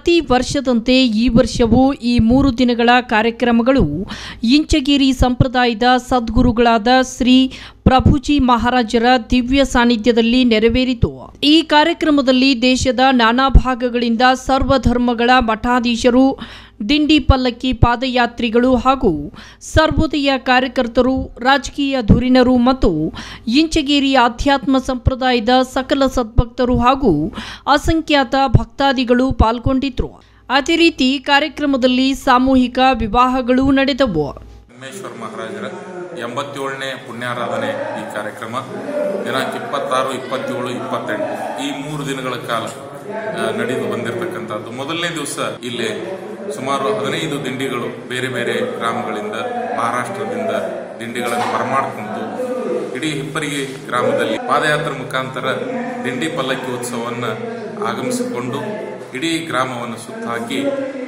ಪ್ರತಿ ವರ್ಷದಂತೆ ಈ ವರ್ಷವೂ ಈ ಮೂರು ದಿನಗಳ ಕಾರ್ಯಕ್ರಮಗಳು ಇಂಚಗಿರಿ ಸಂಪ್ರದಾಯದ ಸದ್ಗುರುಗಳಾದ ಶ್ರೀ ಪ್ರಭುಜಿ ಮಹಾರಾಜರ ದಿವ್ಯ ಸಾನ್ನಿಧ್ಯದಲ್ಲಿ ನೆರವೇರಿತು ಈ ಕಾರ್ಯಕ್ರಮದಲ್ಲಿ ದೇಶದ ನಾನಾ ಭಾಗಗಳಿಂದ ಸರ್ವಧರ್ಮಗಳ ಮಠಾಧೀಶರು ದಿಂಡಿ ಪಲ್ಲಕ್ಕಿ ಪಾದಯಾತ್ರಿಗಳು ಹಾಗೂ ಸರ್ವೋದಯ ಕಾರ್ಯಕರ್ತರು ರಾಜಕೀಯ ಧುರೀಣರು ಮತ್ತು ಇಂಚಗೇರಿ ಆಧ್ಯಾತ್ಮ ಸಂಪ್ರದಾಯದ ಸಕಲ ಸದ್ಭಕ್ತರು ಹಾಗೂ ಅಸಂಖ್ಯಾತ ಭಕ್ತಾದಿಗಳು ಪಾಲ್ಗೊಂಡಿದ್ರು ಅದೇ ರೀತಿ ಕಾರ್ಯಕ್ರಮದಲ್ಲಿ ಸಾಮೂಹಿಕ ವಿವಾಹಗಳು ನಡೆದವು ಉಮೇಶ್ವರ ಮಹಾರಾಜರ ಎಂಬತ್ತೇಳನೇ ಪುಣ್ಯಾರಾಧನೆ ಈ ಕಾರ್ಯಕ್ರಮ ದಿನಾಂಕ ಇಪ್ಪತ್ತಾರು ಇಪ್ಪತ್ತೇಳು ಇಪ್ಪತ್ತೆಂಟು ಈ ಮೂರು ದಿನಗಳ ಕಾಲ ಆ, ನಡೆದು ಬಂದಿರತಕ್ಕಂಥದ್ದು ಮೊದಲನೇ ದಿವಸ ಇಲ್ಲಿ ಸುಮಾರು ಹದಿನೈದು ದಿಂಡಿಗಳು ಬೇರೆ ಬೇರೆ ಗ್ರಾಮಗಳಿಂದ ಮಹಾರಾಷ್ಟ್ರದಿಂದ ದಿಂಡಿಗಳನ್ನು ಬರಮಾಡ್ಕೊಂಡು ಇಡೀ ಹಿಪ್ಪರಿಗೆ ಗ್ರಾಮದಲ್ಲಿ ಪಾದಯಾತ್ರೆ ಮುಖಾಂತರ ದಿಂಡಿ ಪಲ್ಲಕ್ಕಿ ಉತ್ಸವವನ್ನು ಆಗಮಿಸಿಕೊಂಡು ಇಡೀ ಗ್ರಾಮವನ್ನು ಸುತ್ತಾಕಿ